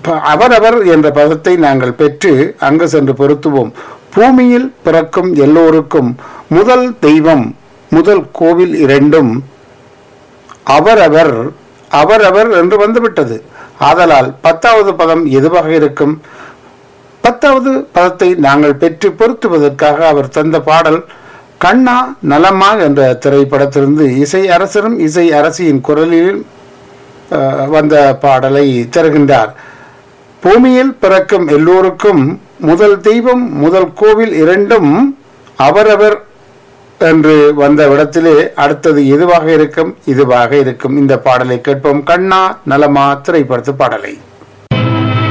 ப- அவரவர் என்ற பதத்தை நாங்கள் பெற்று அங்கு சென்று பொருத்துவோம் பூமியில் பிறக்கும் எல்லோருக்கும் முதல் தெய்வம் முதல் கோவில் இரண்டும் அவரவர் அவரவர் என்று வந்துவிட்டது ஆதலால் பத்தாவது பதம் எதுவாக இருக்கும் பத்தாவது பதத்தை நாங்கள் பெற்று பொருத்துவதற்காக அவர் தந்த பாடல் கண்ணா நலமா என்ற திரைப்படத்திலிருந்து இசை அரசரும் இசை அரசியின் குரலில் அஹ், வந்த பாடலை தருகின்றார் பூமியில் பிறக்கும் எல்லோருக்கும் முதல் தெய்வம் முதல் கோவில் இரண்டும் அவரவர் என்று வந்த இடத்திலே அடுத்தது எதுவாக இருக்கும் இதுவாக இருக்கும் இந்த பாடலை கேட்போம் கண்ணா நலமா திரைப்படத்து பாடலை